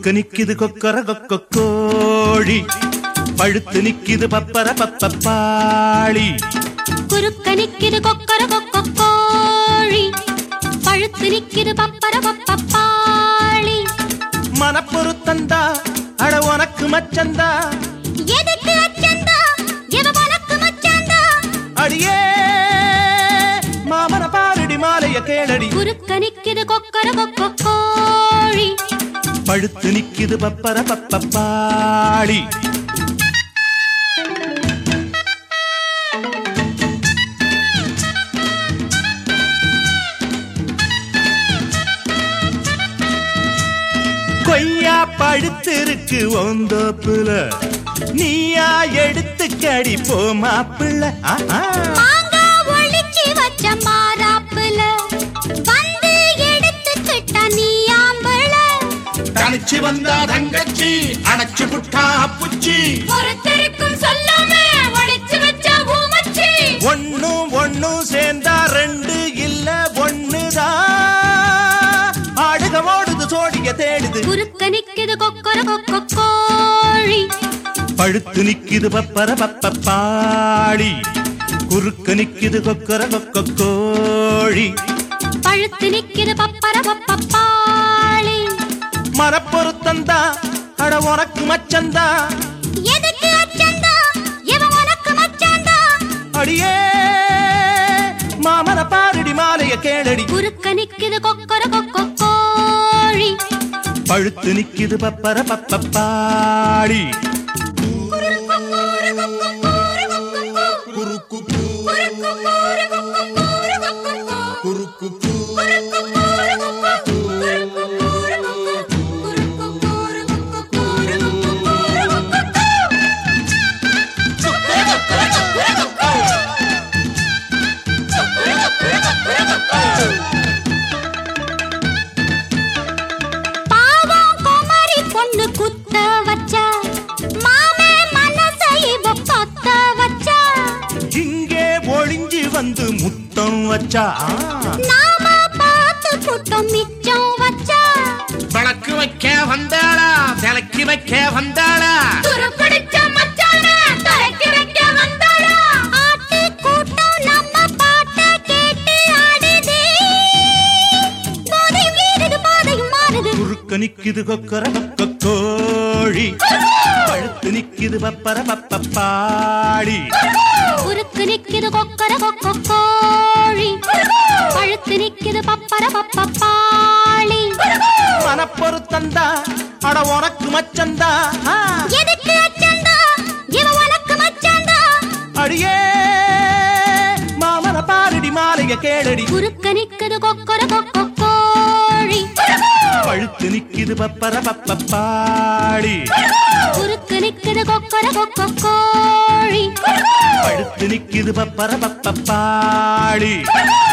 குறுக்க நிக்குது கொக்கர கொக்க கோழி பழுத்து நிக்குது பப்பர பப்பப்பாளி குறுக்க நிக்கிது கொக்கர கொக்க கோழி பழுத்து நிக்கிது பப்பர பப்பப்பாளி மனப்பொருத்தந்தா அட உனக்கு மச்சந்தா எதுக்கு அச்சந்தா எவ உனக்கு மச்சாந்தா அடியே மாமன பாரடி மாலைய கேளடி குறுக்க நிக்கிது கொக்கர கொக்க கோழி பழுத்து நிக்குது பப்பர பப்பப்பாளி கொய்யா பழுத்திருக்கு ஒந்தோப்புல நீயா எடுத்து கடி போ மாப்பிள்ள ஆஹா. மாங்கா ஒளிச்சு வச்ச மாறாப்புல வந்து எடுத்துக்கிட்ட நீ ஆம்பள தனிச்சு வந்தா தங்கச்சி அணைச்சு புட்டா அப்புச்சி ஒருத்தருக்கும் சொல்லாம ஒளிச்சு வச்ச ஊமச்சி ஒண்ணும் ஒண்ணும் சேர்ந்தா ரெண்டு இல்ல ஒண்ணுதான் ஆடுக ஓடுது சோடிய தேடுது குறுக்க நிக்குது கொக்கர கொக்க கோழி பழுத்து நிக்குது பப்பர பப்பப்பாளி குறுக்க நிக்குது கொக்கர கொக்க கோழி பழுத்து நிக்குது பப்பர பப்பப்பாளி மனப்பொருத்தந்தா அட உனக்கு மச்சந்தா எதுக்கு அச்சந்தா எவன் உனக்கு மச்சாந்தா அடியே மாமன பாரடி மாலைய கேளடி குறுக்க நிக்குது கொக்கர கொக்க கோழி பழுத்து நிக்குது பப்பர பப்பப்பாளி குறுக்கு குறுக்கு பாவம் குமரி பொண்ணு குத்த வச்சா மாமே மனசை இவ பத்த வச்சா இங்கே ஒளிஞ்சு வந்து முத்தம் வச்சா ஆ. நாம பார்த்து புட்டம் மிச்சம் வச்சா விளக்கு வைக்க வந்தாளா விளக்கி வைக்க வந்தாளா துருப்பிடிச்ச மச்சான தரைக்கு வைக்க வந்தாளா ஆட்டு கூட்டம் நம்ம பாட்ட கேட்டு ஆடுதே போதை வீடுது பாதையும் மாறுது குறுக்க நிக்குது கொக்கர கொக்க கோழி பழுத்து நிக்குது பப்பர பப்பப்பாளி குறுக்கு நிக்குது கொக்கர கொக்க கோழி பழுத்து நிக்குது பப்பர பப்பப்பாளி மனப்பொருத்தந்தா அட உனக்கு மச்சந்தா ஆ. எதுக்கு அச்சந்தா இவ உனக்கு மச்சாந்தா அடியே மாமன பாரடி மாலைய கேளடி குறுக்க நிக்குது கொக்கர கொக்க கோழி பழுத்து நிக்குது பப்பர பப்பப்பாளி குறுக்கு நிக்குது கொக்கர கொக்க கோழி பழுத்து நிக்குது பப்பர பப்பப்பாளி